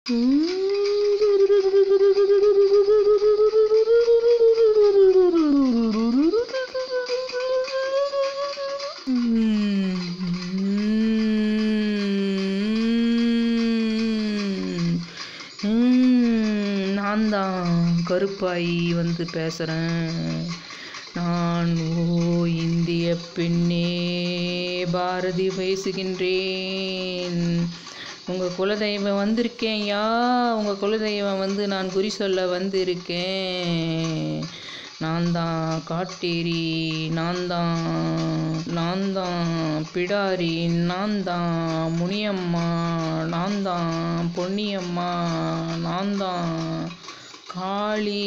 நான் தான் கருப்பாயி வந்து பேசுகிறேன் நான் ஓ இந்திய பெண்ணே பாரதி பேசுகின்றேன் உங்கள் குலதெய்வம் வந்திருக்கேன் யா உங்கள் குலதெய்வம் வந்து நான் குறி சொல்ல வந்திருக்கேன் நான் தான் காட்டேரி நான் தான் நான் தான் பிடாரி நான் தான் முனியம்மா நான் தான் பொன்னியம்மா நான் தான் காளி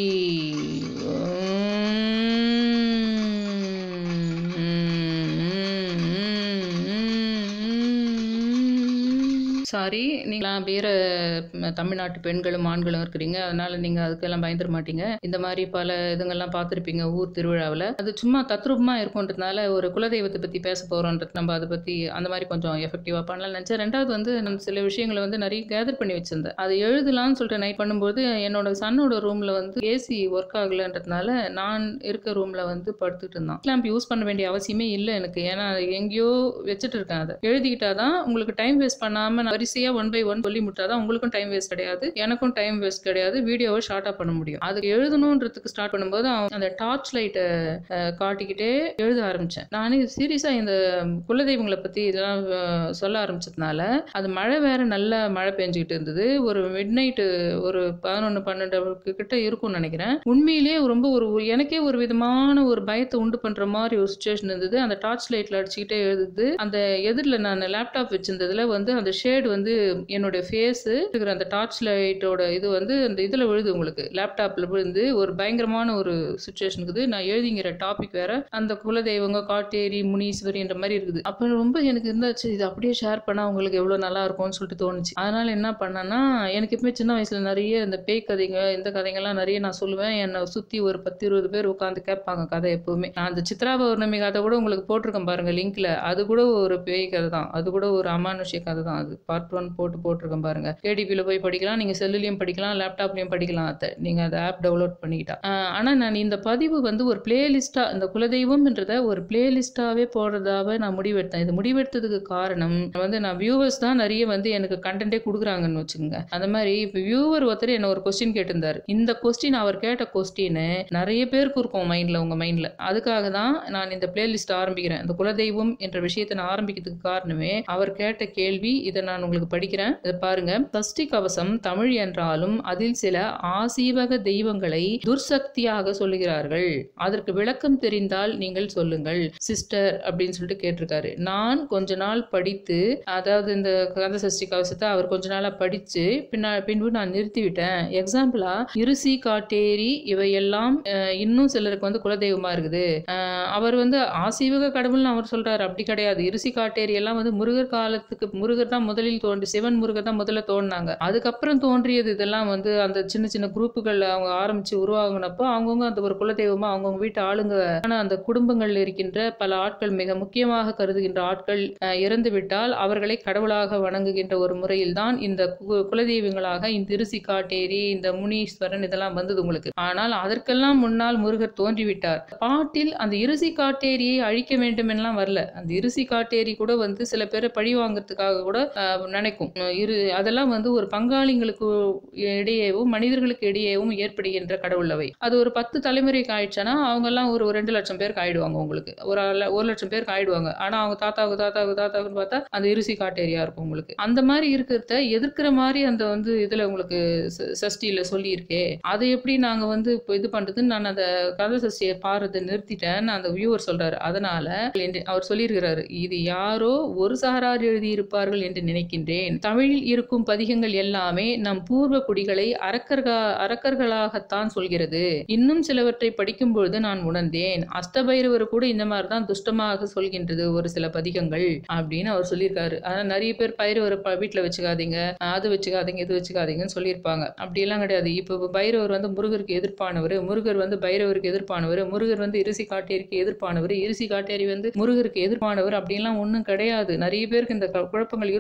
சாரி நீங்களாம் வேறு தமிழ்நாட்டு பெண்களும் ஆண்களும் இருக்கிறீங்க அதனால நீங்கள் அதுக்கெல்லாம் பயந்துட மாட்டீங்க இந்த மாதிரி பல இதுங்கெல்லாம் பார்த்துருப்பீங்க ஊர் திருவிழாவில் அது சும்மா தத்ரூபமாக இருக்குன்றதுனால ஒரு குலதெய்வத்தை பற்றி பேச போகிறோன்றது நம்ம அதை பற்றி அந்த மாதிரி கொஞ்சம் எஃபெக்டிவாக பண்ணலாம்னு நினச்சேன் ரெண்டாவது வந்து நம்ம சில விஷயங்களை வந்து நிறைய கேதர் பண்ணி வச்சிருந்தேன் அது எழுதலாம்னு சொல்லிட்டு நைட் பண்ணும்போது என்னோட சன்னோட ரூமில் வந்து ஏசி ஒர்க் ஆகலைன்றதுனால நான் இருக்க ரூமில் வந்து படுத்துட்டு இருந்தான் லேம்ப் யூஸ் பண்ண வேண்டிய அவசியமே இல்லை எனக்கு ஏன்னா எங்கேயோ வச்சுட்டு இருக்கேன் அதை எழுதிக்கிட்டா தான் உங்களுக்கு டைம் வேஸ்ட் பண்ணாமல் வரிசையாக ஒன் பை ஒன் சொல்லி முட்டாதான் உங்களுக்கும் டைம் வேஸ்ட் கிடையாது எனக்கும் டைம் வேஸ்ட் கிடையாது வீடியோவை ஷார்ட்டாக பண்ண முடியும் அது எழுதணுன்றதுக்கு ஸ்டார்ட் பண்ணும்போது அவன் அந்த டார்ச் லைட்டை காட்டிக்கிட்டே எழுத ஆரம்பித்தேன் நானே சீரியஸாக இந்த குலதெய்வங்களை பற்றி இதெல்லாம் அஹ், சொல்ல ஆரம்பிச்சதுனால அது மழை வேற நல்ல மழை பெஞ்சிக்கிட்டு இருந்தது ஒரு மிட் நைட்டு ஒரு பதினொன்று பன்னெண்டு கிட்ட இருக்கும்னு நினைக்கிறேன் உண்மையிலேயே ரொம்ப ஒரு ஒரு- எனக்கே ஒரு விதமான ஒரு பயத்தை உண்டு பண்ற மாதிரி ஒரு சுச்சுவேஷன் இருந்தது அந்த டார்ச் லைட்ல அடிச்சுக்கிட்டே எழுதுது அந்த எதிரில் நான் லேப்டாப் வச்சிருந்ததுல வந்து அந்த ஷேடு வந்து என்னுடைய ஃபேஸ் இருக்கிற அந்த டார்ச் லைட்டோட இது வந்து அந்த இதில் விழுது உங்களுக்கு லேப்டாப்ல விழுந்து ஒரு பயங்கரமான ஒரு சுச்சுவேஷன் இருக்குது நான் எழுதிங்கிற டாபிக் வேற அந்த குலதெய்வங்க காட்டேரி முனீஸ்வரி என்ற மாதிரி இருக்குது அப்போ ரொம்ப எனக்கு இருந்தாச்சு இது அப்படியே ஷேர் பண்ணா உங்களுக்கு எவ்வளோ நல்லா இருக்கும்னு சொல்லிட்டு தோணுச்சு அதனால என்ன பண்ணேன்னா எனக்கு எப்பவுமே சின்ன வயசுல நிறைய இந்த பேய் கதைங்க இந்த கதைங்கெல்லாம் நிறைய நான் சொல்லுவேன் என்னை சுத்தி ஒரு பத்து இருபது பேர் உட்காந்து கேட்பாங்க கதை எப்பவுமே நான் அந்த சித்ரா பௌர்ணமி கதை கூட உங்களுக்கு போட்டிருக்கேன் பாருங்க லிங்க்ல அது கூட ஒரு பேய் கதை தான் அது கூட ஒரு அமானுஷ்ய கதை தான் அது பார்ட் ஒன் போட்டு போட்டிருக்கேன் பாருங்க கேடிபியில் போய் படிக்கலாம் நீங்க செல்லுலையும் படிக்கலாம் லேப்டாப்லயும் படிக்கலாம் அதை நீங்க அந்த ஆப் டவுன்லோட் பண்ணிக்கிட்டா ஆஹ் ஆனா நான் இந்த பதிவு வந்து ஒரு பிளேலிஸ்டா இந்த குலதெய்வம்ன்றத ஒரு பிளேலிஸ்டாவே போடுறதாவே நான் முடிவெடுத்தேன் இது முடிவெடுத்ததுக்கு காரணம் வந்து நான் வியூவர்ஸ் தான் நிறைய வந்து எனக்கு கண்டென்ட்டே கொடுக்குறாங்கன்னு வச்சுக்கோங்க அந்த மாதிரி இப்போ வியூவர் ஒருத்தர் என்ன ஒரு கொஸ்டின் கேட்டிருந்தாரு இந்த கொஸ்டின் அவர் கேட்ட கொஸ்டின் நிறைய பேருக்கு இருக்கும் மைண்ட்ல உங்க மைண்ட்ல அதுக்காக தான் நான் இந்த பிளேலிஸ்ட் ஆரம்பிக்கிறேன் இந்த குலதெய்வம் என்ற விஷயத்தை நான் ஆரம்பிக்கிறதுக்கு காரணமே அவர் கேட்ட கேள்வி இதை நான் உங்களுக்கு படிக்கிறேன் இதை பாருங்க சஷ்டி கவசம் தமிழ் என்றாலும் அதில் சில ஆசீவக தெய்வங்களை துர்சக்தியாக சொல்லுகிறார்கள் அதற்கு விளக்கம் தெரிந்தால் நீங்கள் சொல்லுங்கள் சிஸ்டர் அப்படின்னு சொல்லிட்டு கேட்டிருக்காரு நான் கொஞ்ச நாள் படித்து அதாவது இந்த கந்த சஷ்டி கவசத்தை அவர் கொஞ்ச நாளா படிச்சு பின்னா பின்பு நான் நிறுத்திவிட்டேன் எக்ஸாம்பிளா இருசி காட்டேரி இவையெல்லாம் அஹ், இன்னும் சிலருக்கு வந்து குலதெய்வமா இருக்குது அஹ், அவர் வந்து ஆசீவக கடவுள்னு அவர் சொல்றாரு அப்படி கிடையாது இருசி காட்டேரி எல்லாம் வந்து முருகர் காலத்துக்கு முருகர் தான் முதலில் தோன்றி சிவன் முருகர் தான் முதல்ல தோன்றினாங்க அதுக்கப்புறம் தோன்றியது இதெல்லாம் வந்து அந்த சின்ன சின்ன குரூப்புகள் அவங்க ஆரம்பிச்சு உருவாகுனப்போ அவங்கவுங்க அந்த ஒரு குலதெய்வமா அவங்கவுங்க வீட்டு ஆளுங்க ஆனா அந்த குடும்பங்கள்ல இருக்கின்ற பல ஆட்கள் மிக முக்கியமாக கருதுகின்ற ஆட்கள் அஹ், இறந்து விட்டால் அவர்களை கடவுளாக வணங்குகின்ற ஒரு முறையில் தான் இந்த கு- குலதெய்வங்களாக இந்த திருசி காட்டேரி இந்த முனீஸ்வரன் இதெல்லாம் வந்தது உங்களுக்கு ஆனால் அதற்கெல்லாம் முன்னால் முருகர் தோன்றிவிட்டார் பாட்டில் அந்த இருசி காட்டேரியை அழிக்க வேண்டும் எல்லாம் வரல அந்த இருசி காட்டேரி கூட வந்து சில பேரை பழி வாங்குறதுக்காக கூட அஹ், நினைக்கும் அஹ் இரு அதெல்லாம் வந்து ஒரு பங்காளிங்களுக்கு இடையேவும் மனிதர்களுக்கு இடையேவும் ஏற்படுகின்ற கடவுள் அவை அது ஒரு பத்து தலைமுறைக்கு ஆயிடுச்சுன்னா அவங்க எல்லாம் ஒரு ஒரு ரெண்டு லட்சம் பேருக்கு ஆயிடுவாங்க உங்களுக்கு ஒரு அல- ஒரு லட்சம் பேருக்கு ஆயிடுவாங்க ஆனா அவங்க தாத்தாவுக்கு தாத்தாவுக்கு தாத்தாவுக்கு பார்த்தா அந்த இருசி காட்டேரியா இருக்கும் உங்களுக்கு அந்த மாதிரி இருக்கிறத எதிர்க்கிற மாதிரி அந்த வந்து இதுல உங்களுக்கு ச- சஷ்டியில சொல்லியிருக்கே அதை எப்படி நாங்க வந்து இப்போ இது பண்றதுன்னு நான் அந்த கதை சஷ்டியை பாடுறதை நிறுத்திட்டேன்னு அந்த வியூவர் சொல்றாரு அதனால என்று அவர் சொல்லியிருக்கிறாரு இது யாரோ ஒரு சாரார் எழுதியிருப்பார்கள் என்று நினைக்கின்றேன் தமிழில் இருக்கும் பதிகங்கள் எல்லாமே நம் பூர்வ குடிகளை அரக்கர்களா அரக்கர்களாகத்தான் சொல்கிறது இன்னும் சிலவற்றை படிக்கும் பொழுது நான் உணர்ந்தேன் அஷ்டபைரவர் கூட இந்த மாதிரி தான் துஷ்டமாக சொல்கின்றது ஒரு சில பதிகங்கள் அப்படின்னு அவர் சொல்லியிருக்காரு ஆனா நிறைய பேர் பைரவரை ப- வீட்டுல வச்சுக்காதீங்க அது வச்சுக்காதீங்க இது வச்சுக்காதீங்கன்னு சொல்லியிருப்பாங்க அப்படியெல்லாம் கிடையாது இப்போ பைரவர் வந்து முருகருக்கு எதிர்ப்பானவர் முருகர் வந்து பைரவருக்கு எதிர்ப்பானவர் முருகர் வந்து இருசி காட்டேரிக்கு எதிர்ப்பானவர் இருசி காட்டேரி வந்து முருகருக்கு எதிர்ப்பானவர் அப்படின்லாம் ஒன்றும் கிடையாது நிறைய பேருக்கு இந்த க- குழப்பங்கள் இருக்கும் உங்களுக்கு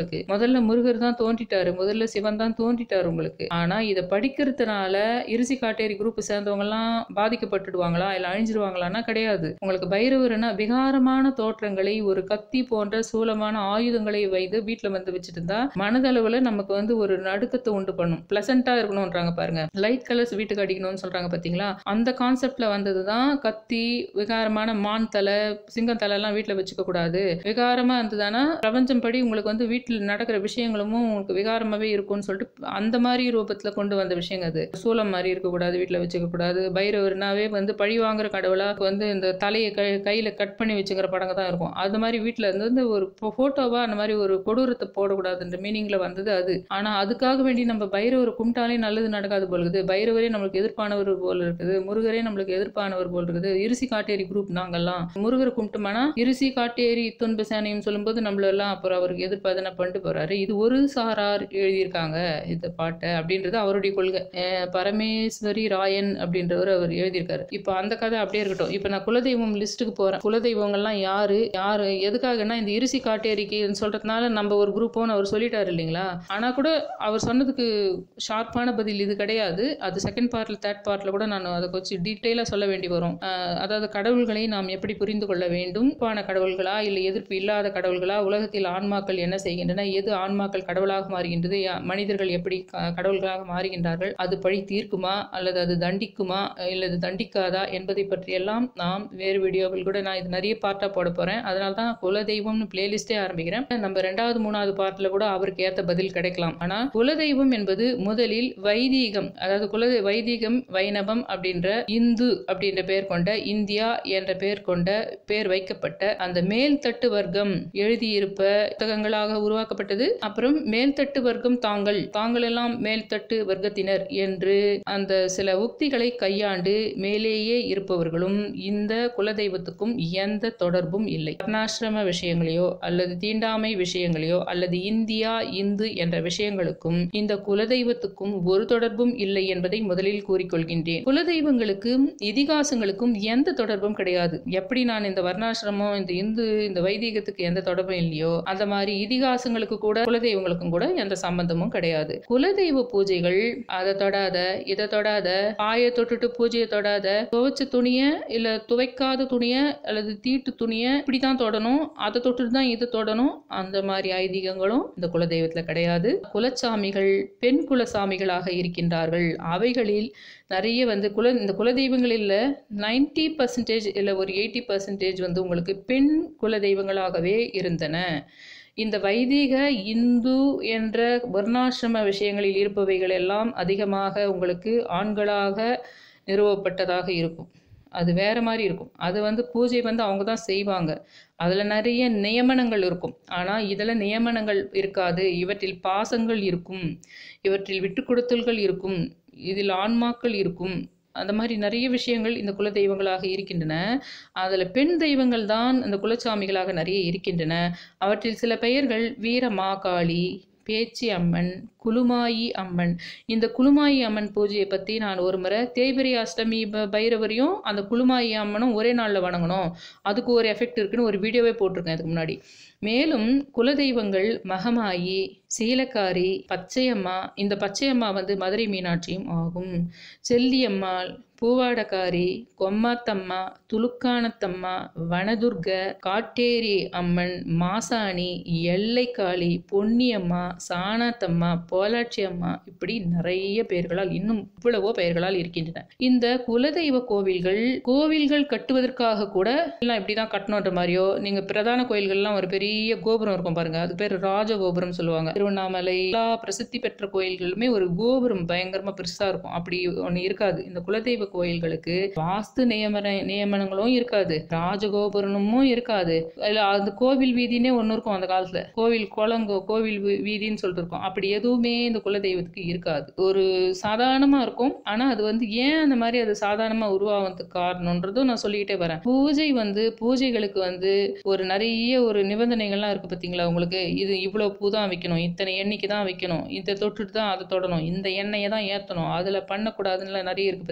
உங்களுக்கு முதல்ல முருகர் தான் தோன்றிட்டாரு முதல்ல சிவன் தான் தோன்றிட்டாரு உங்களுக்கு ஆனா இதை படிக்கிறதுனால இருசி காட்டேரி குரூப் சேர்ந்தவங்க எல்லாம் பாதிக்கப்பட்டுடுவாங்களா இல்ல அழிஞ்சிருவாங்களான்னா கிடையாது உங்களுக்கு பைரவர்னா விகாரமான தோற்றங்களை ஒரு கத்தி போன்ற சூலமான ஆயுதங்களை வைத்து வீட்டுல வந்து வச்சுட்டு இருந்தா மனதளவுல நமக்கு வந்து ஒரு நடுக்கத்தை உண்டு பண்ணும் பிளசண்டா இருக்கணும்ன்றாங்க பாருங்க லைட் கலர்ஸ் வீட்டுக்கு அடிக்கணும்னு சொல்றாங்க பாத்தீங்களா அந்த கான்செப்ட்ல வந்ததுதான் கத்தி விகாரமான மான் தலை சிங்கம் தலை எல்லாம் வீட்டுல வச்சுக்க கூடாது விகாரமா இருந்ததுன்னா பிரபஞ்சம் படி உங்களுக்கு வந்து வீட்டில் நடக்கிற விஷயங்களும் உங்களுக்கு விகாரமாவே இருக்கும்னு சொல்லிட்டு அந்த மாதிரி ரூபத்துல கொண்டு வந்த விஷயங்க அது சூலம் மாதிரி இருக்கக்கூடாது வீட்டுல வச்சுக்க கூடாது பைரவர்னாவே வந்து பழி வாங்குற கடவுளா வந்து இந்த தலையை கை கையில கட் பண்ணி வச்சுக்கிற படங்க தான் இருக்கும் அது மாதிரி வீட்டுல இருந்து வந்து ஒரு போட்டோவா அந்த மாதிரி ஒரு கொடூரத்தை போடக்கூடாதுன்ற மீனிங்ல வந்தது அது ஆனா அதுக்காக வேண்டி நம்ம பைரவர் கும்பிட்டாலே நல்லது நடக்காது போல இருக்குது பைரவரே நம்மளுக்கு எதிர்ப்பானவர் போல இருக்குது முருகரே நம்மளுக்கு எதிர்ப்பானவர் போல் இருக்குது இருசி காட்டேரி குரூப் நாங்கெல்லாம் முருகரை கும்பிட்டோம்னா இருசி காட்டேரி துன்ப சேனைன்னு சொல்லும்போது நம்மள எல்லாம் அப்புறம் அவருக்கு எதிர்ப்பாதனை பண்ணிட்டு போறாரு இது ஒரு சாரார் எழுதியிருக்காங்க இந்த பாட்டை அப்படின்றது அவருடைய கொள்கை அஹ் பரமேஸ்வரி ராயன் அப்படின்றவர் அவர் எழுதியிருக்காரு இப்போ அந்த கதை அப்படியே இருக்கட்டும் இப்போ நான் குலதெய்வம் லிஸ்ட்டுக்கு போறேன் குலதெய்வங்கள்லாம் யாரு யாரு எதுக்காகன்னா இந்த இருசி காட்டேரிக்கு சொல்றதுனால நம்ம ஒரு குரூப்போன்னு அவர் சொல்லிட்டாரு இல்லைங்களா ஆனா கூட அவர் சொன்னதுக்கு ஷார்ப்பான பதில் இது கிடையாது அது செகண்ட் பார்ட்ல தேர்ட் பார்ட்ல கூட நான் அதை கொஞ்சம் டீட்டெயிலாக சொல்ல வேண்டி வரும் அஹ் அதாவது கடவுள்களை நாம் எப்படி புரிந்து கொள்ள வேண்டும் பான கடவுள்களா இல்லை எதிர்ப்பு இல்லாத கடவுள்களா உலகத்தில் ஆன்மாக்கள் என்ன செய்கின்றன எது ஆன்மாக்கள் கடவுளாக மாறுகின்றது யா- மனிதர்கள் எப்படி க- கடவுள்களாக மாறுகின்றார்கள் அது பழி தீர்க்குமா அல்லது அது தண்டிக்குமா இல்லது தண்டிக்காதா என்பதை பற்றியெல்லாம் நாம் வேறு வீடியோவில் கூட நான் இது நிறைய பார்ட்டாக போட போறேன் அதனால தான் குலதெய்வம்னு பிளேலிஸ்டே ஆரம்பிக்கிறேன் நம்ம ரெண்டாவது மூணாவது பார்ட்ல கூட அவருக்கு ஏத்த பதில் கிடைக்கலாம் ஆனா குலதெய்வம் என்பது முதலில் வைதீகம் அதாவது குல வைதீகம் வைணவம் அப்படின்ற இந்து அப்படின்ற பெயர் கொண்ட இந்தியா என்ற பெயர் கொண்ட பெயர் வைக்கப்பட்ட அந்த மேல்தட்டு வர்க்கம் எழுதியிருப்ப புத்தகங்களாக உருவாக்கப்பட்டது அப்புறம் மேல்தட்டு வர்க்கம் தாங்கள் தாங்கள் எல்லாம் மேல்தட்டு வர்க்கத்தினர் என்று அந்த சில உக்திகளை கையாண்டு மேலேயே இருப்பவர்களும் இந்த குலதெய்வத்துக்கும் எந்த தொடர்பும் இல்லை வர்ணாசிரம விஷயங்களையோ அல்லது தீண்டாமை விஷயங்களையோ அல்லது இந்தியா இந்து என்ற விஷயங்களுக்கும் இந்த குலதெய்வத்துக்கும் ஒரு தொடர்பும் இல்லை என்பதை முதலில் கூறிக்கொள்கின்றேன் குலதெய்வங்களுக்கும் இதிகாசங்களுக்கும் எந்த தொடர்பும் கிடையாது எப்படி நான் இந்த வர்ணாசிரமம் இந்த இந்து இந்த வைதிகத்துக்கு எந்த தொடர்பும் இல்லையோ அந்த மாதிரி இதிகாசங்களுக்கு கூட குலதெய்வங்களுக்கும் கூட எந்த சம்பந்தமும் கிடையாது குலதெய்வ பூஜைகள் அதை தொடாத இதை தொடாத பாயை தொட்டுட்டு பூஜையை தொடாத துவைச்ச துணிய இல்ல துவைக்காத துணிய அல்லது தீட்டு துணிய இப்படிதான் தொடணும் அதை தொட்டுட்டு தான் இது தொடணும் அந்த மாதிரி ஐதீகங்களும் இந்த குலதெய்வத்துல கிடையாது குலச்சாமிகள் பெண் குலசாமிகளாக இருக்கின்றார்கள் அவைகளில் நிறைய வந்து குல இந்த குலதெய்வங்களில் நைன்டி பர்சன்டேஜ் இல்லை ஒரு எயிட்டி பர்சன்டேஜ் வந்து உங்களுக்கு பெண் குலதெய்வங்களாகவே இருந்தன இந்த வைதிக இந்து என்ற வர்ணாசிரம விஷயங்களில் இருப்பவைகள் எல்லாம் அதிகமாக உங்களுக்கு ஆண்களாக நிறுவப்பட்டதாக இருக்கும் அது வேற மாதிரி இருக்கும் அது வந்து பூஜை வந்து அவங்க தான் செய்வாங்க அதில் நிறைய நியமனங்கள் இருக்கும் ஆனால் இதில் நியமனங்கள் இருக்காது இவற்றில் பாசங்கள் இருக்கும் இவற்றில் விட்டு கொடுத்தல்கள் இருக்கும் இதில் ஆன்மாக்கள் இருக்கும் அந்த மாதிரி நிறைய விஷயங்கள் இந்த குல தெய்வங்களாக இருக்கின்றன அதில் பெண் தெய்வங்கள் தான் இந்த குலச்சாமிகளாக நிறைய இருக்கின்றன அவற்றில் சில பெயர்கள் வீர மாகாளி பேச்சி அம்மன் குலுமாயி அம்மன் இந்த குலுமாயி அம்மன் பூஜையை பற்றி நான் ஒரு முறை தேய்பிரை அஷ்டமி ப- பைரவரையும் அந்த குலுமாயி அம்மனும் ஒரே நாளில் வணங்கணும் அதுக்கு ஒரு எஃபெக்ட் இருக்குன்னு ஒரு வீடியோவே போட்டிருக்கேன் இதுக்கு முன்னாடி மேலும் குலதெய்வங்கள் மகமாயி சீலக்காரி பச்சையம்மா இந்த பச்சையம்மா வந்து மதுரை மீனாட்சியும் ஆகும் செல்லியம்மாள் பூவாடக்காரி கொம்மாத்தம்மா துலுக்கானத்தம்மா வனதுர்க காட்டேரி அம்மன் மாசாணி எல்லைக்காளி பொன்னியம்மா சாணாத்தம்மா போலாட்சி அம்மா இப்படி நிறைய பெயர்களால் இன்னும் இவ்வளவோ பெயர்களால் இருக்கின்றன இந்த குலதெய்வ கோவில்கள் கோவில்கள் கட்டுவதற்காக கூட எல்லாம் இப்படிதான் கட்டணுன்ற மாதிரியோ நீங்க பிரதான கோயில்கள்லாம் ஒரு பெரிய கோபுரம் இருக்கும் பாருங்க அது பேர் ராஜகோபுரம் சொல்லுவாங்க திருவண்ணாமலை எல்லா பிரசித்தி பெற்ற கோயில்களுமே ஒரு கோபுரம் பயங்கரமா பெருசா இருக்கும் அப்படி ஒண்ணு இருக்காது இந்த குலதெய்வ கோயில்களுக்கு வாஸ்து நியமன நியமனங்களும் இருக்காது ராஜகோபுரமும் இருக்காது அதுல அந்த கோவில் வீதினே ஒண்ணு இருக்கும் அந்த காலத்துல கோவில் குளங்கோ கோவில் வீ- வீதின்னு சொல்லிட்டு இருக்கும் அப்படி எதுவுமே இந்த குலதெய்வத்துக்கு இருக்காது ஒரு சாதாரணமா இருக்கும் ஆனா அது வந்து ஏன் அந்த மாதிரி அது சாதாரணமா உருவாகிறதுக்கு காரணம்ன்றதும் நான் சொல்லிக்கிட்டே வரேன் பூஜை வந்து பூஜைகளுக்கு வந்து ஒரு நிறைய ஒரு நிபந்தனைகள்லாம் இருக்கு பார்த்தீங்களா உங்களுக்கு இது இவ்வளோ பூ தான் வைக்கணும் இத்தனை எண்ணெய்க்கு தான் வைக்கணும் இதை தொட்டுட்டு தான் அதை தொடணும் இந்த எண்ணெயை தான் ஏற்றணும் அதில் பண்ணக்கூடாதுன்னு நிறைய இருக்கு பார்த்தியா அது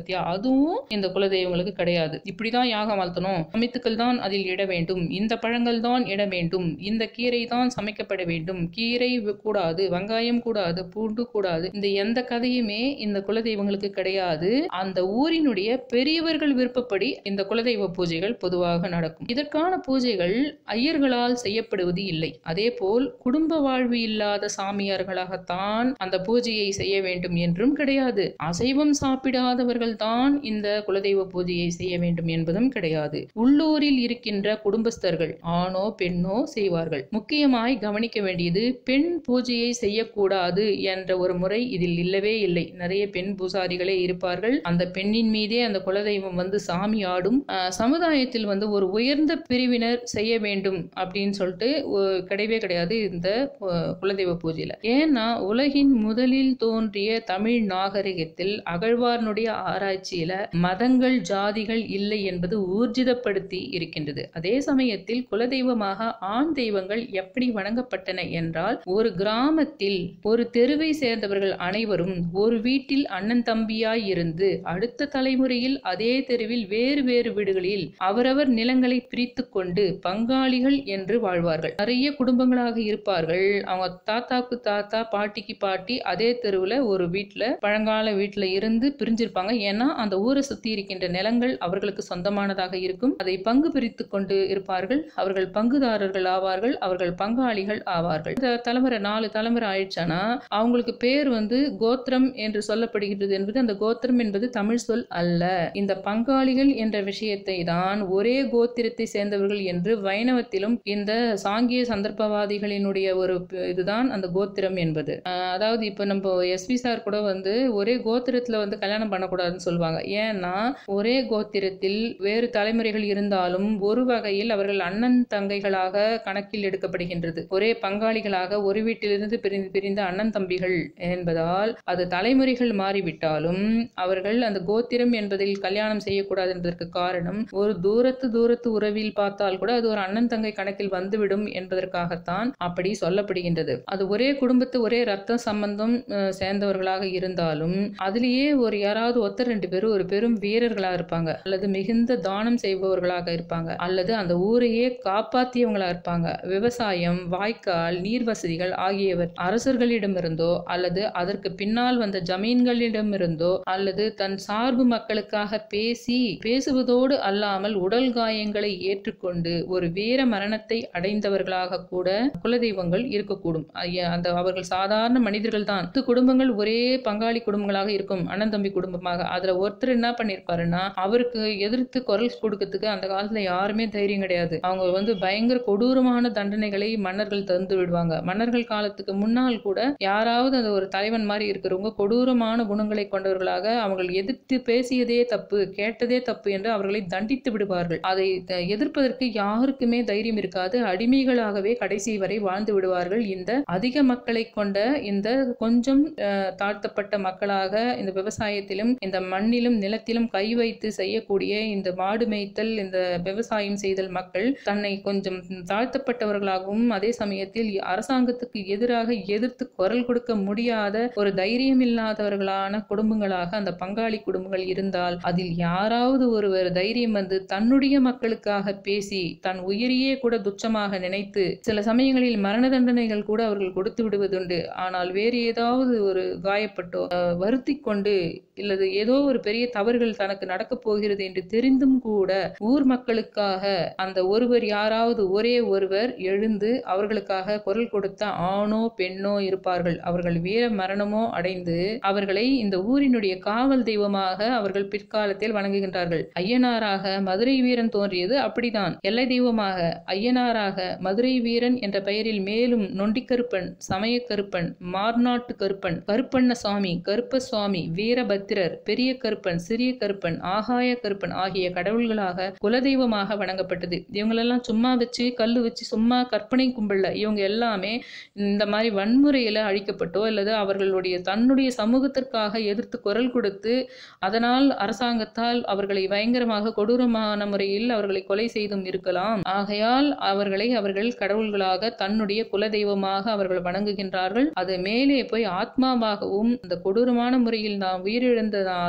அதுவும் இந்த குலதெய்வங்களுக்கு கிடையாது இப்படிதான் யாகம் வளர்த்தணும் சமைத்துக்கள் தான் அதில் இட வேண்டும் இந்த பழங்கள் தான் இட வேண்டும் இந்த கீரை தான் சமைக்கப்பட வேண்டும் கீரை வ- கூடாது வெங்காயம் கூடாது பூண்டு கூடாது இந்த எந்த கதையுமே இந்த குலதெய்வங்களுக்கு கிடையாது அந்த ஊரினுடைய பெரியவர்கள் விருப்பப்படி இந்த குலதெய்வ பூஜைகள் பொதுவாக நடக்கும் இதற்கான பூஜைகள் ஐயர்களால் செய்யப்படுவது இல்லை அதேபோல் குடும்ப வாழ்வு இல்லாத சாமியார்களாகத்தான் அந்த பூஜையை செய்ய வேண்டும் என்றும் கிடையாது அசைவம் சாப்பிடாதவர்கள் தான் இந்த குலதெய்வ பூஜையை செய்ய வேண்டும் என்பதும் கிடையாது உள்ளூரில் இருக்கின்ற குடும்பஸ்தர்கள் ஆணோ பெண்ணோ செய்வார்கள் முக்கியமாய் கவனிக்க வேண்டியது பெண் பூஜையை செய்யக்கூடாது என்ற ஒரு முறை இதில் இல்லவே இல்லை நிறைய பெண் பூசாரிகளே இருப்பார்கள் அந்த பெண்ணின் மீதே அந்த குலதெய்வம் வந்து சாமி ஆடும் ஆஹ் சமுதாயத்தில் வந்து ஒரு உயர்ந்த பிரிவினர் செய்ய வேண்டும் அப்படின்னு சொல்லிட்டு ஒ- கிடையவே கிடையாது இந்த அஹ், குலதெய்வ பூஜையில ஏன்னா உலகின் முதலில் தோன்றிய தமிழ் நாகரிகத்தில் அகழ்வார்னுடைய ஆராய்ச்சியில மதங்கள் ஜாதிகள் இல்லை என்பது ஊர்ஜிதப்படுத்தி இருக்கின்றது அதே சமயத்தில் குலதெய்வமாக ஆண் தெய்வங்கள் எப்படி வணங்கப்பட்டன என்றால் ஒரு கிராமத்தில் ஒரு தெருவை சேர்ந்தவர்கள் அனைவரும் ஒரு வீட்டில் அண்ணன் தம்பியாய் இருந்து அடுத்த தலைமுறையில் அதே தெருவில் வேறு வேறு வீடுகளில் அவரவர் நிலங்களை பிரித்து கொண்டு பங்காளிகள் என்று வாழ்வார்கள் நிறைய குடும்பங்களாக இருப்பார்கள் அவங்க தாத்தாக்கு தாத்தா பாட்டிக்கு பாட்டி அதே தெருவுல ஒரு வீட்ல பழங்கால வீட்ல இருந்து பிரிஞ்சிருப்பாங்க ஏன்னா அந்த ஊரை சுத்தி இருக்கின்ற நிலங்கள் அவர்களுக்கு சொந்தமானதாக இருக்கும் அதை பங்கு பிரித்து கொண்டு இருப்பார்கள் அவர்கள் பங்குதாரர்கள் ஆவார்கள் அவர்கள் பங்காளிகள் ஆவார்கள் இந்த தலைமுறை நாலு தலைமுறை ஆயிடுச்சானா அவங்களுக்கு பேர் வந்து கோத்திரம் என்று சொல்லப்படுகிறது என்பது அந்த கோத்திரம் என்பது தமிழ் சொல் அல்ல இந்த பங்காளிகள் என்ற விஷயத்தை தான் ஒரே கோத்திரத்தை சேர்ந்தவர்கள் என்று வைணவத்திலும் இந்த சாங்கிய சந்தர்ப்பவாதிகளினுடைய ஒரு ப- இதுதான் அந்த கோத்திரம் என்பது ஆஹ் அதாவது இப்ப நம்ம எஸ்வி சார் கூட வந்து ஒரே கோத்திரத்துல வந்து கல்யாணம் பண்ணக்கூடாதுன்னு சொல்லுவாங்க ஏன்னா ஒரே கோத்திரத்தில் வேறு தலைமுறைகள் இருந்தாலும் ஒரு வகையில் அவர்கள் அண்ணன் தங்கைகளாக கணக்கில் எடுக்கப்படுகின்றது ஒரே பங்காளிகளாக ஒரு வீட்டிலிருந்து பிரிந்து பிரிந்த அண்ணன் தம்பிகள் என்பதால் அது தலைமுறைகள் மாறிவிட்டாலும் அவர்கள் அந்த கோத்திரம் என்பதில் கல்யாணம் செய்யக்கூடாது என்பதற்கு காரணம் ஒரு தூரத்து தூரத்து உறவில் பார்த்தால் கூட அது ஒரு அண்ணன் தங்கை கணக்கில் வந்துவிடும் என்பதற்காகத்தான் அப்படி சொல்லப்படுகின்றது அது ஒரே குடும்பத்து ஒரே ரத்த சம்பந்தம் அஹ், சேர்ந்தவர்களாக இருந்தாலும் அதிலேயே ஒரு யாராவது ஒருத்தர் ரெண்டு பேரும் ஒரு பெரும் வீரர்களா இருப்பாங்க அல்லது மிகுந்த தானம் செய்பவர்களாக இருப்பாங்க அல்லது அந்த ஊரையே காப்பாத்தியவங்களா இருப்பாங்க விவசாயம் வாய்க்கால் நீர் வசதிகள் ஆகியவர் அரசர்களிடமிருந்தோ அல்லது அதற்கு பின்னால் வந்த ஜமீன்களிடமிருந்தோ அல்லது தன் சார்பு மக்களுக்காக பேசி பேசுவதோடு அல்லாமல் உடல் காயங்களை ஏற்றுக்கொண்டு ஒரு வீர மரணத்தை அடைந்தவர்களாக கூட குலதெய்வங்கள் இருக்கக்கூடும் ஐய- அந்த அவர்கள் சாதாரண மனிதர்கள் தான் பத்து குடும்பங்கள் ஒரே பங்காளி குடும்பங்களாக இருக்கும் அண்ணன் தம்பி குடும்பமாக அதுல ஒருத்தர் என்ன பண்ணிருப்பாருன்னா அவருக்கு எதிர்த்து குரல் கொடுக்கறதுக்கு அந்த காலத்துல யாருமே தைரியம் கிடையாது அவங்க வந்து பயங்கர கொடூரமான தண்டனைகளை மன்னர்கள் தந்து விடுவாங்க மன்னர்கள் காலத்துக்கு முன்னால் கூட யாராவது அந்த ஒரு தலைவன் மாதிரி இருக்கிறவங்க கொடூரமான குணங்களை கொண்டவர்களாக அவர்கள் எதிர்த்து பேசியதே தப்பு கேட்டதே தப்பு என்று அவர்களை தண்டித்து விடுவார்கள் அதை த- எதிர்ப்பதற்கு யாருக்குமே தைரியம் இருக்காது அடிமைகளாகவே கடைசி வரை வாழ்ந்து விடுவார்கள் இந்த அதிக மக்களை கொண்ட இந்த கொஞ்சம் அஹ், தாழ்த்தப்பட்ட மக்களாக இந்த விவசாயத்திலும் இந்த மண்ணிலும் நிலத்திலும் கை வைத்து செய்யக்கூடிய இந்த மாடு மேய்த்தல் இந்த விவசாயம் செய்தல் மக்கள் தன்னை கொஞ்சம் தாழ்த்தப்பட்டவர்களாகவும் அதே சமயத்தில் அரசாங்கத்துக்கு எதிராக எதிர்த்து குரல் கொடுக்க முடியாத ஒரு தைரியம் இல்லாதவர்களான குடும்பங்களாக அந்த பங்காளி குடும்பங்கள் இருந்தால் அதில் யாராவது ஒருவர் தைரியம் வந்து தன்னுடைய மக்களுக்காக பேசி தன் உயிரையே கூட துச்சமாக நினைத்து சில சமயங்களில் மரண தண்டனைகள் கூட அவர்கள் கொடுத்து விடுவதுண்டு ஆனால் வேறு ஏதாவது ஒரு காயப்பட்டோ அஹ், வருத்திக் கொண்டு இல்லது ஏதோ ஒரு பெரிய தவறுகள் தனக்கு நடக்கப் போகிறது என்று தெரிந்தும் கூட ஊர் மக்களுக்காக அந்த ஒருவர் யாராவது ஒரே ஒருவர் எழுந்து அவர்களுக்காக குரல் கொடுத்த ஆணோ பெண்ணோ இருப்பார்கள் அவர்கள் வீர மரணமோ அடைந்து அவர்களை இந்த ஊரினுடைய காவல் தெய்வமாக அவர்கள் பிற்காலத்தில் வணங்குகின்றார்கள் ஐயனாராக மதுரை வீரன் தோன்றியது அப்படிதான் எல்லை தெய்வமாக ஐயனாராக மதுரை வீரன் என்ற பெயரில் மேலும் நொண்டிக்கருப்பன் சமயக்கருப்பன் மார்நாட்டு கருப்பன் கருப்பண்ணசாமி கருப்பசுவாமி வீரபத்திரர் பெரிய கருப்பன் சிறிய கருப்பன் ஆகாய கருப்பன் ஆகிய கடவுள்களாக குலதெய்வமாக வணங்கப்பட்டது இவங்களெல்லாம் சும்மா வச்சு கல்லு வச்சு சும்மா கற்பனை கும்பல்ல இவங்க எல்லாமே இந்த மாதிரி வன்முறையில அழிக்கப்பட்டோ அல்லது அவர்களுடைய தன்னுடைய சமூகத்திற்காக எதிர்த்து குரல் கொடுத்து அதனால் அரசாங்கத்தால் அவர்களை பயங்கரமாக கொடூரமான முறையில் அவர்களை கொலை செய்தும் இருக்கலாம் ஆகையால் அவர்களை அவர்கள் கடவுள்களாக தன்னுடைய குலதெய்வமாக அவர்கள் வணங்குகின்றார்கள் அது மேலே போய் ஆத்மாவாகவும் அந்த கொடூரமான முறையில் நாம் உயிரிழந்ததாலும் அந்த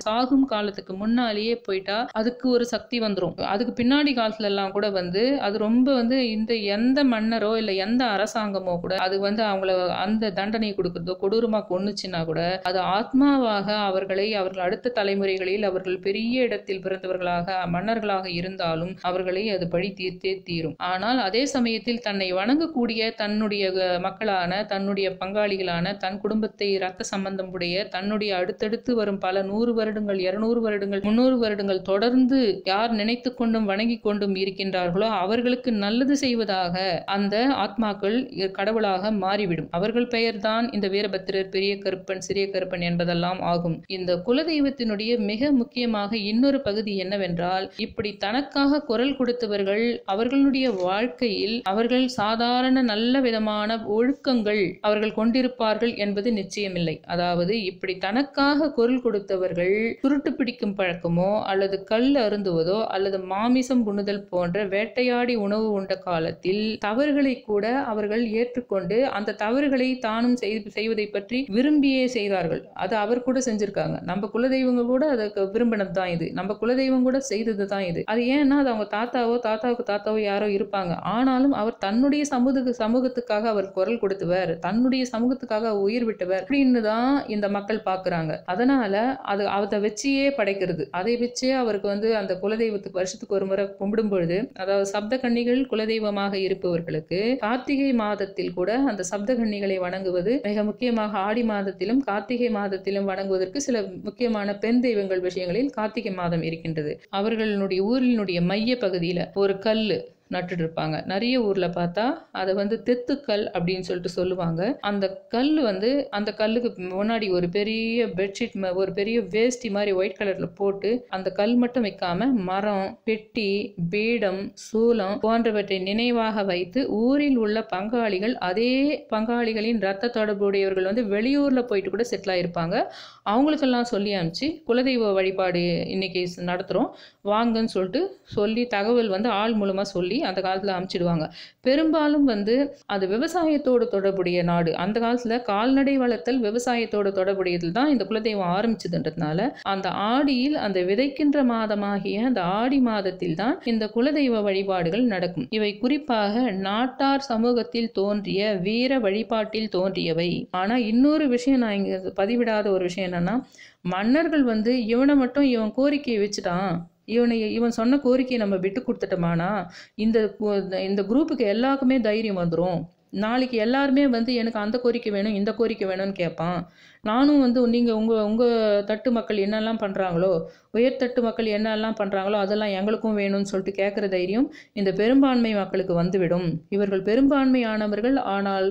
சாகும் காலத்துக்கு முன்னாலேயே போயிட்டா அதுக்கு ஒரு சக்தி வந்துரும் அதுக்கு பின்னாடி காலத்துல எல்லாம் கூட வந்து அது ரொம்ப வந்து இந்த எந்த மன்னரோ இல்ல எந்த அரசாங்கமோ கூட அது வந்து அவங்கள அந்த தண்டனை கொடுக்குறதோ கொடூரமா கொன்னுச்சுன்னா கூட அது ஆத்மாவாக அவர்களை அவர்கள் அடுத்த தலைமுறைகளில் அவர்கள் பெரிய இடத்தில் பிறந்தவர்களாக மன்னர்களாக இருந்தாலும் அவர்களை அது பழி தீர்த்தே தீரும் ஆனால் அதே சமயத்தில் தன்னை வணங்கக்கூடிய தன்னுடைய அஹ், மக்களான தன்னுடைய பங்காளிகளான தன் குடும்பத்தை ரத்த சம்பந்தம் உடைய தன்னுடைய அடுத்தடுத்து வரும் பல நூறு வருடங்கள் இருநூறு வருடங்கள் முன்னூறு வருடங்கள் தொடர்ந்து யார் நினைத்து கொண்டும் வணங்கி கொண்டும் இருக்கின்றார்களோ அவர்களுக்கு நல்லது செய்வதாக அந்த ஆத்மாக்கள் கடவுளாக மாறிவிடும் அவர்கள் பெயர்தான் இந்த வீரபத்திரர் பெரிய கருப்பன் சிறிய கருப்பன் என்பதெல்லாம் ஆகும் இந்த குலதெய்வத்தினுடைய மிக முக்கியமாக இன்னொரு பகுதி என்னவென்றால் இப்படி தனக்காக குரல் கொடுத்தவர்கள் அவர்களுடைய வாழ்க்கையில் அவர்கள் சாதாரண நல்ல விதமான ஒழுக்கங்கள் அவர்கள் கொண்டிருப்பார்கள் என்பது நிச்சயமில்லை அதாவது இப்படி தனக்காக குரல் கொடுத்தவர்கள் சுருட்டு பிடிக்கும் பழக்கமோ அல்லது கல் அருந்துவதோ அல்லது மாமிசம் உண்ணுதல் போன்ற வேட்டையாடி உணவு உண்ட காலத்தில் தவறுகளை கூட அவர்கள் ஏற்றுக்கொண்டு அந்த தவறுகளை தானும் செய்- செய்வதை பற்றி விரும்பியே செய்தார்கள் அது அவர் கூட செஞ்சிருக்காங்க நம்ம குலதெய்வங்க கூட அதுக்கு விரும்பினது தான் இது நம்ம குலதெய்வம் கூட செய்தது தான் இது அது ஏன்னா அது அவங்க தாத்தாவோ தாத்தாவுக்கு தாத்தாவோ யாரோ இருப்பாங்க ஆனாலும் அவர் தன்னுடைய சமூக சமூகத்துக்காக அவர் குரல் கொடுத்தவர் தன்னுடைய சமூகத்துக்காக அவர் உயிர் விட்டவர் அப்படின்னு தான் இந்த மக்கள் பார்க்கறாங்க அதனால அது அதை வச்சியே படைக்கிறது அதை வச்சே அவருக்கு வந்து அந்த குலதெய்வத்துக்கு வருஷத்துக்கு ஒரு முறை கும்பிடும் பொழுது அதாவது சப்த கன்னிகள் குலதெய்வமாக இருப்பவர்களுக்கு கார்த்திகை மாதத்தில் கூட அந்த சப்த கன்னிகளை வணங்குவது மிக முக்கியமாக ஆடி மாதத்திலும் கார்த்திகை மாதத்திலும் வணங்குவதற்கு சில முக்கியமான பெண் தெய்வங்கள் விஷயங்களில் கார்த்திகை மாதம் இருக்கின்றது அவர்களுடைய ஊரினுடைய மைய பகுதியில ஒரு கல்லு நட்டுட்டு இருப்பாங்க நிறைய ஊர்ல பார்த்தா அதை வந்து தெத்துக்கல் அப்படின்னு சொல்லிட்டு சொல்லுவாங்க அந்த கல் வந்து அந்த கல்லுக்கு முன்னாடி ஒரு பெரிய பெட்ஷீட் ம- ஒரு பெரிய வேஷ்டி மாதிரி ஒயிட் கலர்ல போட்டு அந்த கல் மட்டும் வைக்காம மரம் பெட்டி பீடம் சூலம் போன்றவற்றை நினைவாக வைத்து ஊரில் உள்ள பங்காளிகள் அதே பங்காளிகளின் ரத்த தொடர்புடையவர்கள் வந்து வெளியூர்ல போயிட்டு கூட செட்டில் ஆயிருப்பாங்க அவங்களுக்கெல்லாம் சொல்லி அனுப்பிச்சு குலதெய்வ வழிபாடு இன்னைக்கு ஸ்- நடத்துறோம் வாங்கன்னு சொல்லிட்டு சொல்லி தகவல் வந்து ஆள் மூலமா சொல்லி அந்த காலத்துல அனுப்பிச்சிடுவாங்க பெரும்பாலும் வந்து அது விவசாயத்தோடு தொடர்புடைய நாடு அந்த காலத்துல கால்நடை வளர்த்தல் விவசாயத்தோடு தொடர்புடையதில் தான் இந்த குலதெய்வம் ஆரம்பிச்சதுன்றதுனால அந்த ஆடியில் அந்த விதைக்கின்ற மாதமாகிய அந்த ஆடி மாதத்தில் தான் இந்த குலதெய்வ வழிபாடுகள் நடக்கும் இவை குறிப்பாக நாட்டார் சமூகத்தில் தோன்றிய வீர வழிபாட்டில் தோன்றியவை ஆனா இன்னொரு விஷயம் நான் இங்க பதிவிடாத ஒரு விஷயம் என்னன்னா மன்னர்கள் வந்து இவனை மட்டும் இவன் கோரிக்கையை வச்சுட்டான் இவனை இவன் சொன்ன கோரிக்கையை நம்ம விட்டு கொடுத்துட்டோமானா இந்த கு- இந்த குரூப்புக்கு எல்லாருக்குமே தைரியம் வந்துடும் நாளைக்கு எல்லாருமே வந்து எனக்கு அந்த கோரிக்கை வேணும் இந்த கோரிக்கை வேணும்னு கேட்பான் நானும் வந்து நீங்கள் உங்கள் உங்கள் தட்டு மக்கள் என்னெல்லாம் பண்ணுறாங்களோ உயர்தட்டு மக்கள் என்னெல்லாம் பண்ணுறாங்களோ அதெல்லாம் எங்களுக்கும் வேணும்னு சொல்லிட்டு கேட்குற தைரியம் இந்த பெரும்பான்மை மக்களுக்கு வந்துவிடும் இவர்கள் பெரும்பான்மையானவர்கள் ஆனால்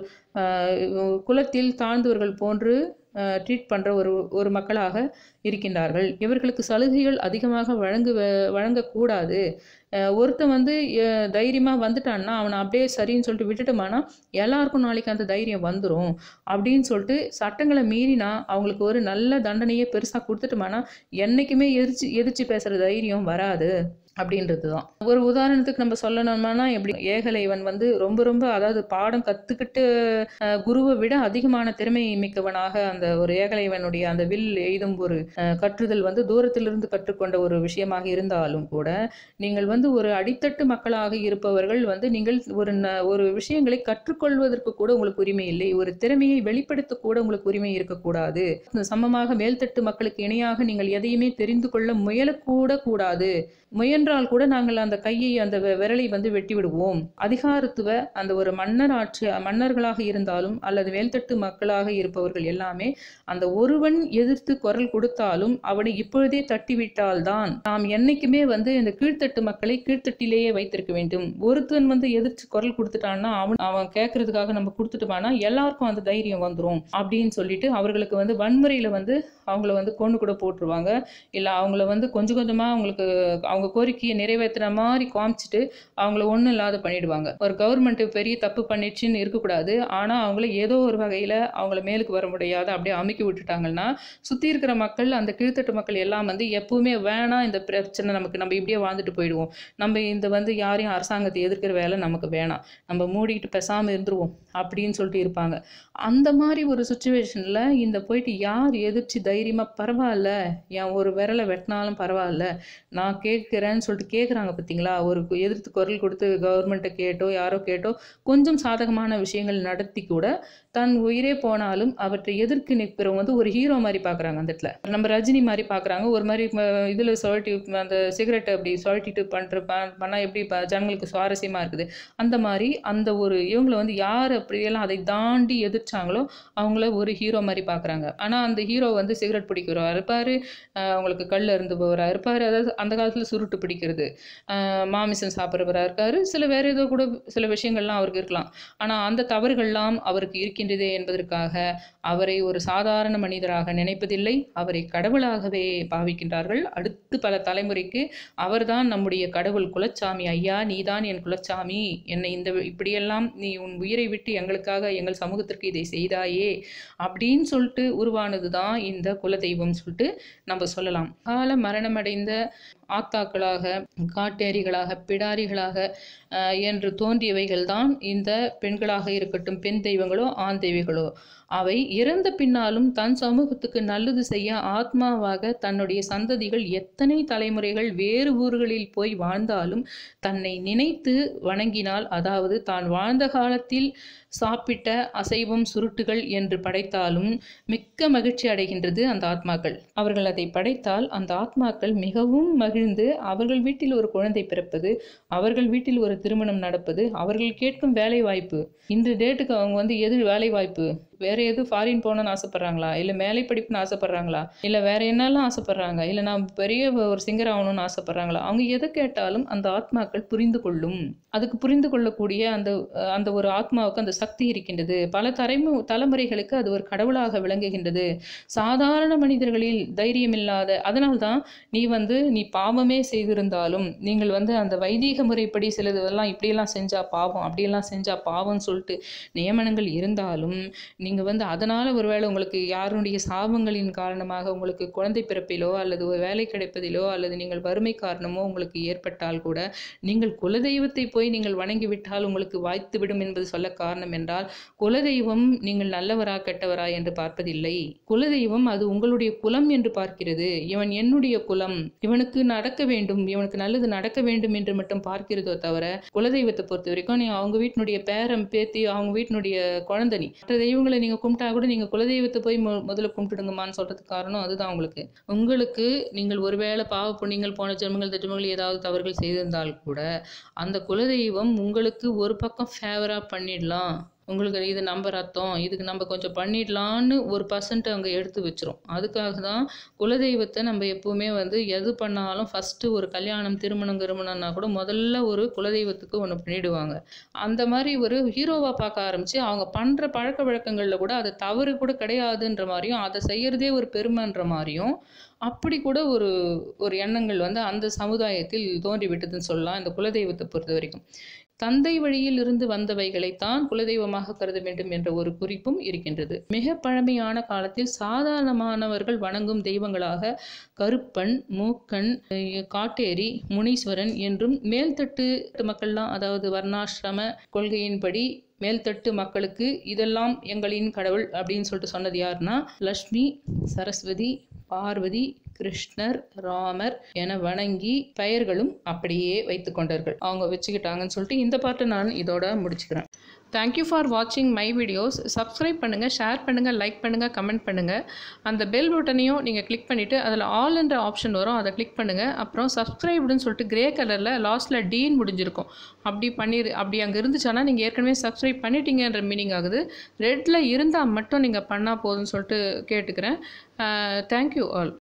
ஆஹ், குலத்தில் தாழ்ந்தவர்கள் போன்று ட்ரீட் பண்ணுற ஒரு ஒரு மக்களாக இருக்கின்றார்கள் இவர்களுக்கு சலுகைகள் அதிகமாக வழங்கு வழங்கக்கூடாது அஹ் ஒருத்தன் வந்து அஹ் தைரியமா வந்துட்டான்னா அவனை அப்படியே சரின்னு சொல்லிட்டு விட்டுட்டோமானா எல்லாருக்கும் நாளைக்கு அந்த தைரியம் வந்துடும் அப்படின்னு சொல்லிட்டு சட்டங்களை மீறினா அவங்களுக்கு ஒரு நல்ல தண்டனையே பெருசாக கொடுத்துட்டோமானா என்னைக்குமே எதிர்த்து எதிர்த்து பேசுகிற தைரியம் வராது அப்படின்றது தான் ஒரு உதாரணத்துக்கு நம்ம சொல்லணும்னா எப்படி ஏகலைவன் வந்து ரொம்ப ரொம்ப அதாவது பாடம் கற்றுக்கிட்டு குருவை விட அதிகமான திறமை மிக்கவனாக அந்த ஒரு ஏகலைவனுடைய அந்த வில் எய்தும் ஒரு அஹ், கற்றுதல் வந்து தூரத்திலிருந்து கற்றுக்கொண்ட ஒரு விஷயமாக இருந்தாலும் கூட நீங்கள் வந்து ஒரு அடித்தட்டு மக்களாக இருப்பவர்கள் வந்து நீங்கள் ஒரு ந- ஒரு விஷயங்களை கற்றுக்கொள்வதற்கு கூட உங்களுக்கு உரிமை இல்லை ஒரு திறமையை வெளிப்படுத்த கூட உங்களுக்கு உரிமை இருக்கக்கூடாது சமமாக மேல்தட்டு மக்களுக்கு இணையாக நீங்கள் எதையுமே தெரிந்து கொள்ள முயலக்கூட கூடாது முயன்றால் கூட நாங்கள் அந்த கையை அந்த வெ- விரலை வந்து வெட்டி விடுவோம் அதிகாரத்துவ அந்த ஒரு மன்னர் ஆட்சி மன்னர்களாக இருந்தாலும் அல்லது மேல்தட்டு மக்களாக இருப்பவர்கள் எல்லாமே அந்த ஒருவன் எதிர்த்து குரல் கொடுத்தாலும் அவனை இப்பொழுதே தட்டிவிட்டால்தான் நாம் என்னைக்குமே வந்து இந்த கீழ்த்தட்டு மக்களை கீழ்த்தட்டிலேயே வைத்திருக்க வேண்டும் ஒருத்தன் வந்து எதிர்த்து குரல் கொடுத்துட்டான்னா அவன் அவன் கேட்கறதுக்காக நம்ம கொடுத்துட்டோமானா எல்லாருக்கும் அந்த தைரியம் வந்துரும் அப்படின்னு சொல்லிட்டு அவர்களுக்கு வந்து வன்முறையில வந்து அவங்கள வந்து கொண்டு கூட போட்டுருவாங்க இல்ல அவங்கள வந்து கொஞ்சம் கொஞ்சமா அவங்களுக்கு அவங்க கோரிக்கை கோரிக்கையை நிறைவேற்றுற மாதிரி காமிச்சிட்டு அவங்கள ஒன்றும் இல்லாத பண்ணிடுவாங்க ஒரு கவர்மெண்ட் பெரிய தப்பு பண்ணிடுச்சுன்னு இருக்கக்கூடாது ஆனால் அவங்கள ஏதோ ஒரு வகையில் அவங்கள மேலுக்கு வர முடியாத அப்படியே அமுக்கி விட்டுட்டாங்கன்னா சுற்றி இருக்கிற மக்கள் அந்த கீழ்த்தட்டு மக்கள் எல்லாம் வந்து எப்பவுமே வேணாம் இந்த பிரச்சனை நமக்கு நம்ம இப்படியே வாழ்ந்துட்டு போயிடுவோம் நம்ம இந்த வந்து யாரையும் அரசாங்கத்தை எதிர்க்கிற வேலை நமக்கு வேணாம் நம்ம மூடிக்கிட்டு பேசாமல் இருந்துருவோம் அப்படின்னு சொல்லிட்டு இருப்பாங்க அந்த மாதிரி ஒரு சுச்சுவேஷனில் இந்த போயிட்டு யார் எதிர்த்து தைரியமாக பரவாயில்ல என் ஒரு விரலை வெட்டினாலும் பரவாயில்ல நான் கேட்குறேன்னு சொல்லிட்டு கேட்குறாங்க பார்த்தீங்களா ஒரு கு- எதிர்த்து குரல் கொடுத்து கவர்மெண்ட்டை கேட்டோ யாரோ கேட்டோ கொஞ்சம் சாதகமான விஷயங்கள் நடத்தி கூட தன் உயிரே போனாலும் அவற்றை எதிர்க்கு நிற்கிறவங்க வந்து ஒரு ஹீரோ மாதிரி பார்க்குறாங்க அந்த இடத்துல நம்ம ரஜினி மாதிரி பார்க்குறாங்க ஒரு மாதிரி இதில் சுழட்டி அந்த சிகரெட்டை அப்படி சுழட்டிட்டு பண்ணுற பண்ணால் எப்படி ப- ஜனங்களுக்கு சுவாரஸ்யமாக இருக்குது அந்த மாதிரி அந்த ஒரு இவங்களை வந்து யார் அப்படியெல்லாம் அதை தாண்டி எதிர்ச்சாங்களோ அவங்கள ஒரு ஹீரோ மாதிரி பார்க்குறாங்க ஆனால் அந்த ஹீரோ வந்து சிகரெட் பிடிக்கிறவரா இருப்பார் அவங்களுக்கு கல் இருந்து போகிறா இருப்பார் அதாவது அந்த காலத்தில் சுருட்டு பிடிக்கிறது ஆஹ் மாமிசம் சாப்பிட்றவராக இருக்காரு சில வேறு ஏதோ கூட சில விஷயங்கள்லாம் அவருக்கு இருக்கலாம் ஆனால் அந்த தவறுகள்லாம் அவருக்கு இருக்கின்றதே என்பதற்காக அவரை ஒரு சாதாரண மனிதராக நினைப்பதில்லை அவரை கடவுளாகவே பாவிக்கின்றார்கள் அடுத்து பல தலைமுறைக்கு அவர்தான் நம்முடைய கடவுள் குலச்சாமி ஐயா நீதான் என் குலச்சாமி என்னை இந்த இப்படியெல்லாம் நீ உன் உயிரை விட்டு எங்களுக்காக எங்கள் சமூகத்திற்கு இதை செய்தாயே அப்படின்னு சொல்லிட்டு உருவானது தான் இந்த குலதெய்வம் சொல்லிட்டு நம்ம சொல்லலாம் கால மரணமடைந்த ஆத்தாக்களாக காட்டேரிகளாக பிடாரிகளாக அஹ், என்று தோன்றியவைகள் தான் இந்த பெண்களாக இருக்கட்டும் பெண் தெய்வங்களோ ஆண் தெய்வங்களோ அவை இறந்த பின்னாலும் தன் சமூகத்துக்கு நல்லது செய்ய ஆத்மாவாக தன்னுடைய சந்ததிகள் எத்தனை தலைமுறைகள் வேறு ஊர்களில் போய் வாழ்ந்தாலும் தன்னை நினைத்து வணங்கினால் அதாவது தான் வாழ்ந்த காலத்தில் சாப்பிட்ட அசைவம் சுருட்டுகள் என்று படைத்தாலும் மிக்க மகிழ்ச்சி அடைகின்றது அந்த ஆத்மாக்கள் அவர்கள் அதை படைத்தால் அந்த ஆத்மாக்கள் மிகவும் மகிழ்ந்து அவர்கள் வீட்டில் ஒரு குழந்தை பிறப்பது அவர்கள் வீட்டில் ஒரு திருமணம் நடப்பது அவர்கள் கேட்கும் வேலை வாய்ப்பு இன்று டேட்டுக்கு அவங்க வந்து எது வேலை வாய்ப்பு வேற எது ஃபாரின் போகணும்னு ஆசைப்படுறாங்களா இல்லை மேலை படிப்புன்னு ஆசைப்படுறாங்களா இல்லை வேற என்னெல்லாம் ஆசைப்படுறாங்க இல்லை நான் பெரிய ஒரு சிங்கர் ஆகணும்னு ஆசைப்படுறாங்களா அவங்க எதை கேட்டாலும் அந்த ஆத்மாக்கள் புரிந்து கொள்ளும் அதுக்கு புரிந்து கொள்ளக்கூடிய அந்த அஹ், அந்த ஒரு ஆத்மாவுக்கு அந்த சக்தி இருக்கின்றது பல தலைமு தலைமுறைகளுக்கு அது ஒரு கடவுளாக விளங்குகின்றது சாதாரண மனிதர்களில் தைரியம் இல்லாத அதனால்தான் நீ வந்து நீ பாவமே செய்திருந்தாலும் நீங்கள் வந்து அந்த வைதீக முறைப்படி சிலது எல்லாம் இப்படியெல்லாம் செஞ்சா பாவம் அப்படியெல்லாம் செஞ்சா பாவம்னு சொல்லிட்டு நியமனங்கள் இருந்தாலும் நீங்கள் வந்து அதனால் ஒருவேளை உங்களுக்கு யாருடைய சாபங்களின் காரணமாக உங்களுக்கு குழந்தை பிறப்பிலோ அல்லது ஒரு வேலை கிடைப்பதிலோ அல்லது நீங்கள் வறுமை காரணமோ உங்களுக்கு ஏற்பட்டால் கூட நீங்கள் குலதெய்வத்தை போய் நீங்கள் வணங்கி விட்டால் உங்களுக்கு வாய்த்துவிடும் என்பது சொல்ல காரணம் என்றால் குலதெய்வம் நீங்கள் நல்லவரா கெட்டவரா என்று பார்ப்பதில்லை குலதெய்வம் அது உங்களுடைய குலம் என்று பார்க்கிறது இவன் என்னுடைய குலம் இவனுக்கு நடக்க வேண்டும் இவனுக்கு நல்லது நடக்க வேண்டும் என்று மட்டும் பார்க்கிறதோ தவிர குலதெய்வத்தை பொறுத்த வரைக்கும் நீ அவங்க வீட்டினுடைய பேரம் பேத்தி அவங்க வீட்டினுடைய குழந்தை நீ மற்ற தெய்வங்களை நீங்க கும்பிட்டா கூட நீங்க குலதெய்வத்தை போய் மு- முதல்ல கும்பிட்டுடுங்கம்மான்னு சொல்றதுக்கு காரணம் அதுதான் உங்களுக்கு உங்களுக்கு நீங்கள் ஒருவேளை பாவ புண்ணியங்கள் போன ஜென்மங்கள் ஜென்மங்கள் ஏதாவது தவறுகள் செய்திருந்தால் கூட அந்த குலதெய்வம் உங்களுக்கு ஒரு பக்கம் ஃபேவரா பண்ணிடலாம் உங்களுக்கு இது நம்ம ரத்தம் இதுக்கு நம்ம கொஞ்சம் பண்ணிடலான்னு ஒரு பர்சன்ட் அங்கே எடுத்து வச்சிரும் அதுக்காக தான் குலதெய்வத்தை நம்ம எப்பவுமே வந்து எது பண்ணாலும் ஃபஸ்ட்டு ஒரு கல்யாணம் திருமணம் கிருமணம்னா கூட முதல்ல ஒரு குலதெய்வத்துக்கு ஒன்று பண்ணிடுவாங்க அந்த மாதிரி ஒரு ஹீரோவாக பார்க்க ஆரம்பித்து அவங்க பண்ணுற பழக்க வழக்கங்களில் கூட அது தவறு கூட கிடையாதுன்ற மாதிரியும் அதை செய்யறதே ஒரு பெருமைன்ற மாதிரியும் அப்படி கூட ஒரு ஒரு எண்ணங்கள் வந்து அந்த சமுதாயத்தில் தோன்றி விட்டதுன்னு சொல்லலாம் இந்த குலதெய்வத்தை பொறுத்த வரைக்கும் தந்தை வழியில் இருந்து வந்தவைகளைத்தான் குலதெய்வமாக கருத வேண்டும் என்ற ஒரு குறிப்பும் இருக்கின்றது மிக பழமையான காலத்தில் சாதாரணமானவர்கள் வணங்கும் தெய்வங்களாக கருப்பன் மூக்கன் அஹ் காட்டேரி முனீஸ்வரன் என்றும் மேல்தட்டு மக்கள்லாம் அதாவது வர்ணாசிரம கொள்கையின்படி மேல்தட்டு மக்களுக்கு இதெல்லாம் எங்களின் கடவுள் அப்படின்னு சொல்லிட்டு சொன்னது யாருன்னா லக்ஷ்மி சரஸ்வதி பார்வதி கிருஷ்ணர் ராமர் என வணங்கி பெயர்களும் அப்படியே வைத்து கொண்டார்கள் அவங்க வச்சுக்கிட்டாங்கன்னு சொல்லிட்டு இந்த பாட்டை நான் இதோட முடிச்சுக்கிறேன் தேங்க்யூ ஃபார் வாட்சிங் மை வீடியோஸ் சப்ஸ்கிரைப் பண்ணுங்கள் ஷேர் பண்ணுங்கள் லைக் பண்ணுங்கள் கமெண்ட் பண்ணுங்கள் அந்த பெல் பட்டனையும் நீங்கள் கிளிக் பண்ணிவிட்டு அதில் ஆல் என்ற ஆப்ஷன் வரும் அதை கிளிக் பண்ணுங்கள் அப்புறம் சப்ஸ்கிரைப்டுன்னு சொல்லிட்டு கிரே கலரில் லாஸ்ட்டில் டீன் முடிஞ்சிருக்கும் அப்படி பண்ணி அப்படி அங்கே இருந்துச்சுன்னா நீங்கள் ஏற்கனவே சப்ஸ்கிரைப் பண்ணிட்டீங்கன்ற மீனிங் ஆகுது ரெட்டில் இருந்தால் மட்டும் நீங்கள் பண்ணால் போதும்னு சொல்லிட்டு கேட்டுக்கிறேன் தேங்க்யூ ஆல்